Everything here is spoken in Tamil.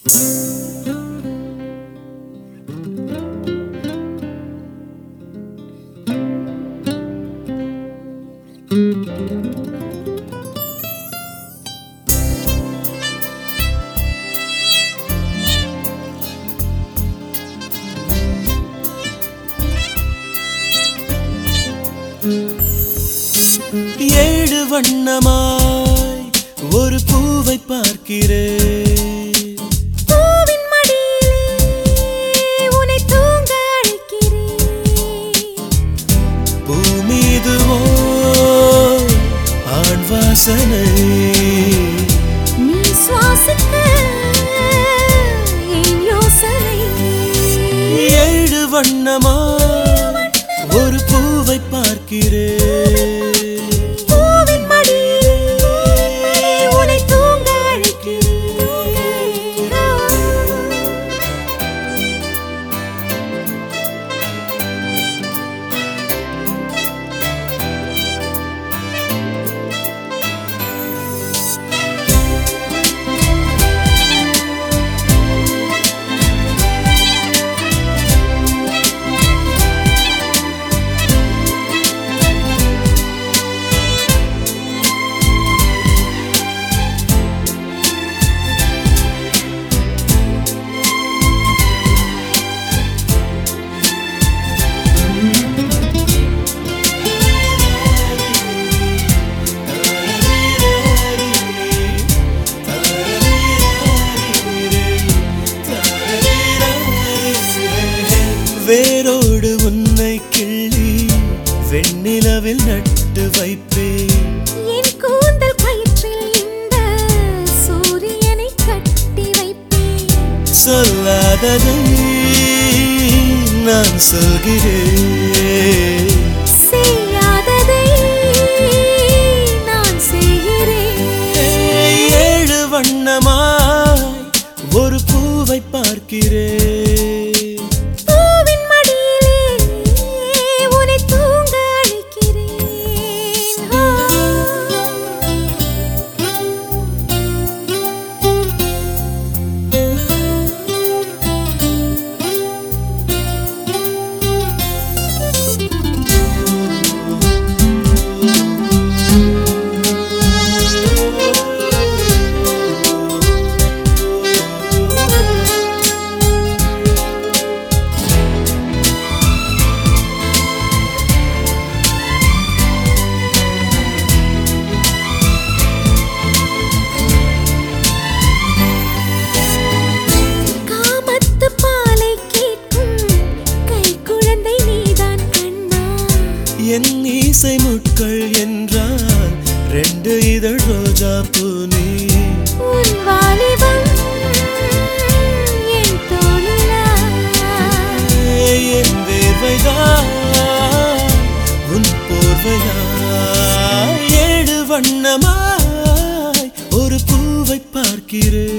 ஏழு வண்ணமாய் ஒரு பூவை பார்க்கிறேன் பூவின் மடியிலே உன்னை தூங்க அழைக்கிறேன் பூமீதுவோ ஆண் வாசனை நீ சுவாசிக்க என் யோசனை ஏழு வண்ணமாய் ஒரு பூவை பார்க்கிறேன் பூவின் மடியிலே உன்னை தூங்க அழைக்கிறேன் வேரோடு உன்னை கிள்ளி வெண்ணிலவில் நட்டு வைப்பேன் என் கூந்தல் கயிற்றில் இந்த சூரியனை கட்டி வைப்பேன் சொல்லாததை நான் சொல்கிறேன் செய்யாததை நான் செய்கிறேன் ஏழு வண்ணமாய் ஒரு பூவை பார்க்கிறேன் பூவின் மடியிலே உன்னை தூங்க அழைக்கிறேன் ஆ. காமத்து பாலை கேட்கும் கைக்குழந்தை நீதான் கண்ணா என் இசை முட்கள் என்றால் ரெண்டு இதழ் ரோஜா பூனி உன் வாலிபம் என் தோளிலா என் வேர்வைதான் உன் போர்வையா ஏழு வண்ணமாய் ஒரு பூவை பார்க்கிறேன்